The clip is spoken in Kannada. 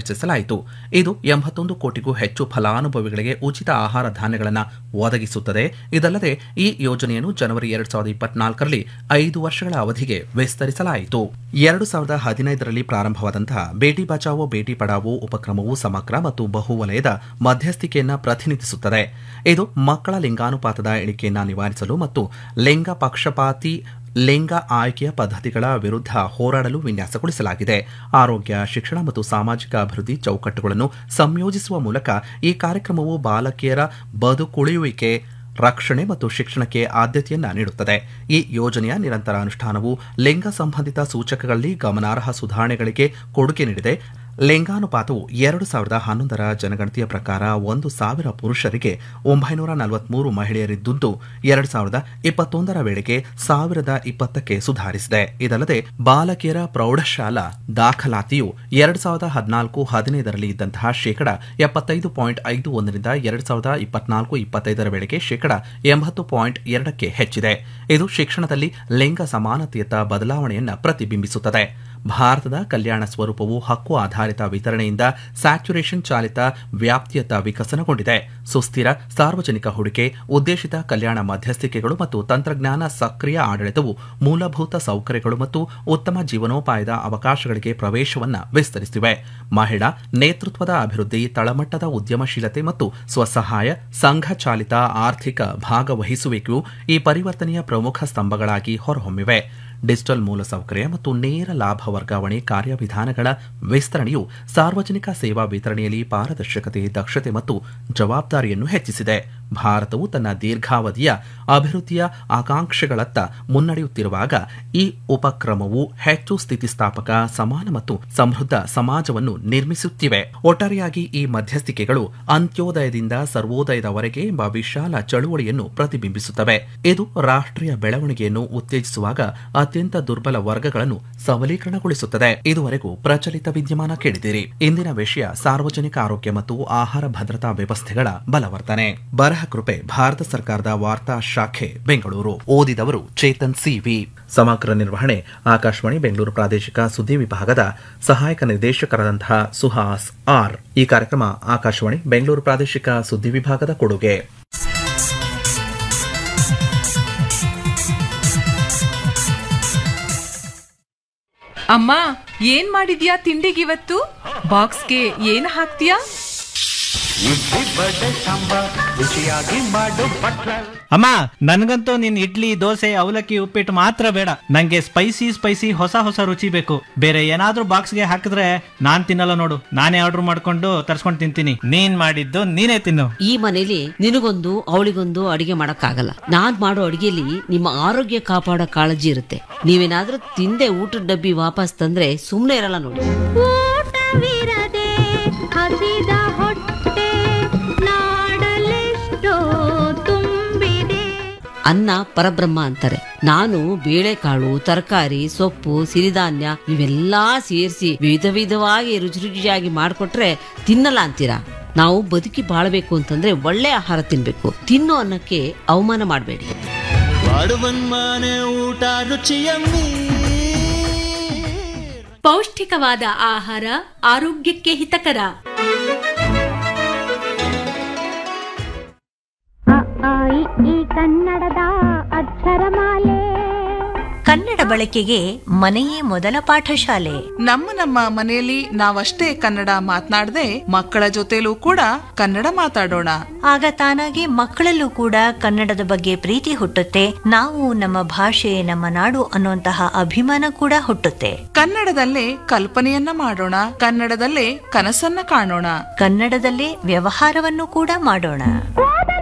ಚರ್ಚಿಸಲಾಯಿತು ಇದು ಎಂಬತ್ತೊಂದು ಕೋಟಿಗೂ ಹೆಚ್ಚು ಫಲಾನುಭವಿಗಳಿಗೆ ಉಚಿತ ಆಹಾರ ಧಾನ್ಯಗಳನ್ನು ಒದಗಿಸುತ್ತದೆ ಇದಲ್ಲದೆ ಈ ಯೋಜನೆಯನ್ನು ಜನವರಿ ಎರಡ್ ಸಾವಿರದ ಇಪ್ಪತ್ನಾಲ್ಕರಲ್ಲಿ ಐದು ವರ್ಷಗಳ ಅವಧಿಗೆ ವಿಸ್ತರಿಸಲಾಯಿತು ಎರಡು ಸಾವಿರದ ಹದಿನೈದರಲ್ಲಿ ಪ್ರಾರಂಭವಾದಂತಹ ಬೇಟಿ ಬಚಾವೋ ಬೇಟಿ ಪಡಾವೋ ಉಪಕ್ರಮವು ಸಮಗ್ರ ಮತ್ತು ಬಹುವಲಯದ ಮಧ್ಯಸ್ಥಿಕೆಯನ್ನು ಪ್ರತಿನಿಧಿಸುತ್ತದೆ ಇದು ಮಕ್ಕಳ ಲಿಂಗಾನುಪಾತದ ಇಳಿಕೆಯನ್ನು ನಿವಾರಿಸಲು ಮತ್ತು ಲಿಂಗ ಪಕ್ಷಪಾತಿ ಲಿಂಗ ಆಯ್ಕೆಯ ಪದ್ಧತಿಗಳ ವಿರುದ್ಧ ಹೋರಾಡಲು ವಿನ್ಯಾಸಗೊಳಿಸಲಾಗಿದೆ ಆರೋಗ್ಯ ಶಿಕ್ಷಣ ಮತ್ತು ಸಾಮಾಜಿಕ ಅಭಿವೃದ್ಧಿ ಚೌಕಟ್ಟುಗಳನ್ನು ಸಂಯೋಜಿಸುವ ಮೂಲಕ ಈ ಕಾರ್ಯಕ್ರಮವು ಬಾಲಕಿಯರ ಬದುಕುಳಿಯುವಿಕೆ ರಕ್ಷಣೆ ಮತ್ತು ಶಿಕ್ಷಣಕ್ಕೆ ಆದ್ಯತೆಯನ್ನ ನೀಡುತ್ತದೆ ಈ ಯೋಜನೆಯ ನಿರಂತರ ಅನುಷ್ಠಾನವು ಲಿಂಗ ಸಂಬಂಧಿತ ಸೂಚಕಗಳಲ್ಲಿ ಗಮನಾರ್ಹ ಸುಧಾರಣೆಗಳಿಗೆ ಕೊಡುಗೆ ನೀಡಿದೆ ಲಿಂಗಾನುಪಾತವು ಎರಡು ಸಾವಿರದ ಹನ್ನೊಂದರ ಜನಗಣತಿಯ ಪ್ರಕಾರ ಒಂದು ಸಾವಿರ ಪುರುಷರಿಗೆ ಒಂಬೈನೂರ ನಲವತ್ಮೂರು ಮಹಿಳೆಯರಿದ್ದುದ್ದು ಎರಡು ಸಾವಿರದ ಇಪ್ಪತ್ತೊಂದರ ವೇಳೆಗೆ ಸಾವಿರದ ಇಪ್ಪತ್ತಕ್ಕೆ ಸುಧಾರಿಸಿದೆ ಇದಲ್ಲದೆ ಬಾಲಕಿಯರ ಪ್ರೌಢಶಾಲಾ ದಾಖಲಾತಿಯು ಎರಡು ಸಾವಿರದ ಹದಿನಾಲ್ಕು ಹದಿನೈದರಲ್ಲಿ ಇದ್ದಂತಹ ಶೇಕಡ ಎಪ್ಪತ್ತೈದು ಪಾಯಿಂಟ್ ಐದು ಒಂದರಿಂದ ಎರಡು ಸಾವಿರದ ಇಪ್ಪತ್ನಾಲ್ಕು ಇಪ್ಪತ್ತೈದರ ವೇಳೆಗೆ ಶೇಕಡ ಎಂಬತ್ತು ಪಾಯಿಂಟ್ ಎರಡಕ್ಕೆ ಹೆಚ್ಚಿದೆ ಇದು ಶಿಕ್ಷಣದಲ್ಲಿ ಲಿಂಗ ಸಮಾನತೆಯತ್ತ ಬದಲಾವಣೆಯನ್ನು ಪ್ರತಿಬಿಂಬಿಸುತ್ತದೆ ಭಾರತದ ಕಲ್ಯಾಣ ಸ್ವರೂಪವು ಹಕ್ಕು ಆಧಾರಿತ ವಿತರಣೆಯಿಂದ ಸ್ಯಾಚುರೇಷನ್ ಚಾಲಿತ ವ್ಯಾಪ್ತಿಯತ್ತ ವಿಕಸನಗೊಂಡಿದೆ ಸುಸ್ಥಿರ ಸಾರ್ವಜನಿಕ ಹೂಡಿಕೆ ಉದ್ದೇಶಿತ ಕಲ್ಯಾಣ ಮಧ್ಯಸ್ಥಿಕೆಗಳು ಮತ್ತು ತಂತ್ರಜ್ಞಾನ ಸಕ್ರಿಯ ಆಡಳಿತವು ಮೂಲಭೂತ ಸೌಕರ್ಯಗಳು ಮತ್ತು ಉತ್ತಮ ಜೀವನೋಪಾಯದ ಅವಕಾಶಗಳಿಗೆ ಪ್ರವೇಶವನ್ನು ವಿಸ್ತರಿಸಿವೆ ಮಹಿಳಾ ನೇತೃತ್ವದ ಅಭಿವೃದ್ಧಿ ತಳಮಟ್ಟದ ಉದ್ಯಮಶೀಲತೆ ಮತ್ತು ಸ್ವಸಹಾಯ ಸಂಘ ಚಾಲಿತ ಆರ್ಥಿಕ ಭಾಗವಹಿಸುವಿಕೆಯು ಈ ಪರಿವರ್ತನೆಯ ಪ್ರಮುಖ ಸ್ತಂಭಗಳಾಗಿ ಹೊರಹೊಮ್ಮಿವೆ ಡಿಜಿಟಲ್ ಮೂಲಸೌಕರ್ಯ ಮತ್ತು ನೇರ ಲಾಭ ವರ್ಗಾವಣೆ ಕಾರ್ಯವಿಧಾನಗಳ ವಿಸ್ತರಣೆಯು ಸಾರ್ವಜನಿಕ ಸೇವಾ ವಿತರಣೆಯಲ್ಲಿ ಪಾರದರ್ಶಕತೆ ದಕ್ಷತೆ ಮತ್ತು ಜವಾಬ್ದಾರಿಯನ್ನು ಹೆಚ್ಚಿಸಿದೆ ಭಾರತವು ತನ್ನ ದೀರ್ಘಾವಧಿಯ ಅಭಿವೃದ್ಧಿಯ ಆಕಾಂಕ್ಷೆಗಳತ್ತ ಮುನ್ನಡೆಯುತ್ತಿರುವಾಗ ಈ ಉಪಕ್ರಮವು ಹೆಚ್ಚು ಸ್ಥಿತಿಸ್ಥಾಪಕ ಸಮಾನ ಮತ್ತು ಸಮೃದ್ಧ ಸಮಾಜವನ್ನು ನಿರ್ಮಿಸುತ್ತಿವೆ ಒಟ್ಟಾರೆಯಾಗಿ ಈ ಮಧ್ಯಸ್ಥಿಕೆಗಳು ಅಂತ್ಯೋದಯದಿಂದ ಸರ್ವೋದಯದವರೆಗೆ ಎಂಬ ವಿಶಾಲ ಚಳುವಳಿಯನ್ನು ಪ್ರತಿಬಿಂಬಿಸುತ್ತವೆ ಇದು ರಾಷ್ಟ್ರೀಯ ಬೆಳವಣಿಗೆಯನ್ನು ಉತ್ತೇಜಿಸುವಾಗ ಅತ್ಯಂತ ದುರ್ಬಲ ವರ್ಗಗಳನ್ನು ಸಬಲೀಕರಣಗೊಳಿಸುತ್ತದೆ ಇದುವರೆಗೂ ಪ್ರಚಲಿತ ವಿದ್ಯಮಾನ ಕೇಳಿದಿರಿ ಇಂದಿನ ವಿಷಯ ಸಾರ್ವಜನಿಕ ಆರೋಗ್ಯ ಮತ್ತು ಆಹಾರ ಭದ್ರತಾ ವ್ಯವಸ್ಥೆಗಳ ಬಲವರ್ಧನೆ ಬರಹ ಕೃಪೆ ಭಾರತ ಸರ್ಕಾರದ ವಾರ್ತಾ ಶಾಖೆ ಬೆಂಗಳೂರು ಓದಿದವರು ಚೇತನ್ ಸಿವಿ ಸಮಗ್ರ ನಿರ್ವಹಣೆ ಆಕಾಶವಾಣಿ ಬೆಂಗಳೂರು ಪ್ರಾದೇಶಿಕ ಸುದ್ದಿ ವಿಭಾಗದ ಸಹಾಯಕ ನಿರ್ದೇಶಕರಾದಂತಹ ಸುಹಾಸ್ ಆರ್ ಈ ಕಾರ್ಯಕ್ರಮ ಆಕಾಶವಾಣಿ ಬೆಂಗಳೂರು ಪ್ರಾದೇಶಿಕ ಸುದ್ದಿ ವಿಭಾಗದ ಕೊಡುಗೆ ಅಮ್ಮ ಏನ್ ಮಾಡಿದ್ಯಾ ತಿಂಡಿಗಿವತ್ತು ಬಾಕ್ಸ್ಗೆ ಏನ್ ಹಾಕ್ತೀಯಾ ಇಡ್ಲಿ ಬಡೆ ಸಾಂಬಾರ್ ರುಚಿಯಾಗಿ ಮಾಡು ಬಟ್ಲ ಅಮ್ಮ ನನ್ಗಂತೂ ನಿನ್ ಇಡ್ಲಿ ದೋಸೆ ಅವಲಕ್ಕಿ ಉಪ್ಪಿಟ್ಟು ಮಾತ್ರ ಬೇಡ ನಂಗೆ ಸ್ಪೈಸಿ ಸ್ಪೈಸಿ ಹೊಸ ಹೊಸ ರುಚಿ ಬೇಕು ಬೇರೆ ಏನಾದ್ರೂ ಬಾಕ್ಸ್ಗೆ ಹಾಕಿದ್ರೆ ನಾನ್ ತಿನ್ನಲ್ಲ ನೋಡು ನಾನೇ ಆರ್ಡರ್ ಮಾಡ್ಕೊಂಡು ತರ್ಸ್ಕೊಂಡು ತಿಂತೀನಿ ನೀನ್ ಮಾಡಿದ್ದು ನೀನೇ ತಿನ್ನು ಈ ಮನೇಲಿ ನಿನಗೊಂದು ಅವಳಿಗೊಂದು ಅಡಿಗೆ ಮಾಡಕ್ಕಾಗಲ್ಲ ನಾನ್ ಮಾಡೋ ಅಡಿಗೆಲಿ ನಿಮ್ಮ ಆರೋಗ್ಯ ಕಾಪಾಡೋ ಕಾಳಜಿ ಇರುತ್ತೆ ನೀವೇನಾದ್ರೂ ತಿಂದೆ ಊಟದ ಡಬ್ಬಿ ವಾಪಸ್ ತಂದ್ರೆ ಸುಮ್ನೆ ಇರಲ್ಲ ನೋಡಿ ಊಟವಿರದೆ ಹಸಿದ ಹೊಟ್ಟೆ ನಾಡಲೆಷ್ಟೋ ತುಂಬಿದೆ ಅನ್ನ ಪರಬ್ರಹ್ಮ ಅಂತಾರೆ ನಾನು ಬೇಳೆಕಾಳು ತರಕಾರಿ ಸೊಪ್ಪು ಸಿರಿಧಾನ್ಯ ಇವೆಲ್ಲಾ ಸೇರಿಸಿ ವಿಧ ವಿಧವಾಗಿ ರುಚಿ ರುಚಿಯಾಗಿ ಮಾಡ್ಕೊಟ್ರೆ ತಿನ್ನಲ್ಲ ಅಂತೀರಾ ನಾವು ಬದುಕಿ ಬಾಳ್ಬೇಕು ಅಂತಂದ್ರೆ ಒಳ್ಳೆ ಆಹಾರ ತಿನ್ಬೇಕು ತಿನ್ನೋ ಅನ್ನಕ್ಕೆ ಅವಮಾನ ಮಾಡಬೇಡಿ ಊಟ ರುಚಿಯಮ್ಮಿ ಪೌಷ್ಟಿಕವಾದ ಆಹಾರ ಆರೋಗ್ಯಕ್ಕೆ ಹಿತಕರ ಅ, ಆ, ಇ, ಈ ಕನ್ನಡದ ಅಕ್ಷರಮಾಲೆ ಕನ್ನಡ ಬಳಕೆಗೆ ಮನೆಯೇ ಮೊದಲ ಪಾಠಶಾಲೆ ನಮ್ಮ ನಮ್ಮ ಮನೆಯಲ್ಲಿ ನಾವಷ್ಟೇ ಕನ್ನಡ ಮಾತನಾಡದೆ ಮಕ್ಕಳ ಜೊತೆಲೂ ಕೂಡ ಕನ್ನಡ ಮಾತಾಡೋಣ ಆಗ ತಾನಾಗೆ ಮಕ್ಕಳಲ್ಲೂ ಕೂಡ ಕನ್ನಡದ ಬಗ್ಗೆ ಪ್ರೀತಿ ಹುಟ್ಟುತ್ತೆ ನಾವು ನಮ್ಮ ಭಾಷೆ ನಮ್ಮ ನಾಡು ಅನ್ನುವಂತಹ ಅಭಿಮಾನ ಕೂಡ ಹುಟ್ಟುತ್ತೆ ಕನ್ನಡದಲ್ಲೇ ಕಲ್ಪನೆಯನ್ನ ಮಾಡೋಣ ಕನ್ನಡದಲ್ಲೇ ಕನಸನ್ನ ಕಾಣೋಣ ಕನ್ನಡದಲ್ಲೇ ವ್ಯವಹಾರವನ್ನು ಕೂಡ ಮಾಡೋಣ